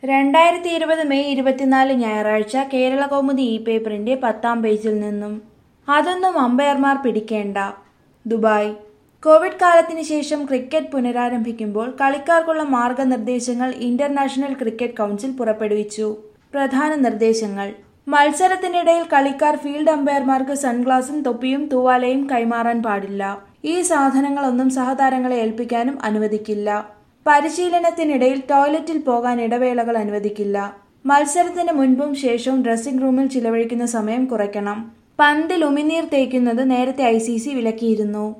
രണ്ടായിരത്തി ഇരുപത് മെയ് ഇരുപത്തിനാല് ഞായറാഴ്ച കേരള കൗമുദി ഇ പേപ്പറിന്റെ പത്താം പേജിൽ നിന്നും അതൊന്നും അമ്പയർമാർ പിടിക്കേണ്ട ദുബായ് കോവിഡ് കാലത്തിന് ശേഷം ക്രിക്കറ്റ് പുനരാരംഭിക്കുമ്പോൾ കളിക്കാർക്കുള്ള മാർഗനിർദ്ദേശങ്ങൾ ഇന്റർനാഷണൽ ക്രിക്കറ്റ് കൗൺസിൽ പുറപ്പെടുവിച്ചു പ്രധാന നിർദ്ദേശങ്ങൾ മത്സരത്തിനിടയിൽ കളിക്കാർ ഫീൽഡ് അമ്പയർമാർക്ക് സൺഗ്ലാസും തൊപ്പിയും തൂവാലയും കൈമാറാൻ പാടില്ല ഈ സാധനങ്ങളൊന്നും സഹതാരങ്ങളെ ഏൽപ്പിക്കാനും അനുവദിക്കില്ല പരിശീലനത്തിനിടയിൽ ടോയ്ലറ്റിൽ പോകാൻ ഇടവേളകൾ അനുവദിക്കില്ല മത്സരത്തിന് മുൻപും ശേഷവും ഡ്രസ്സിംഗ് റൂമിൽ ചിലവഴിക്കുന്ന സമയം കുറയ്ക്കണം പന്തിൽ ഉമിനീർ തേക്കുന്നത് നേരത്തെ ഐ സി സി വിലക്കിയിരുന്നു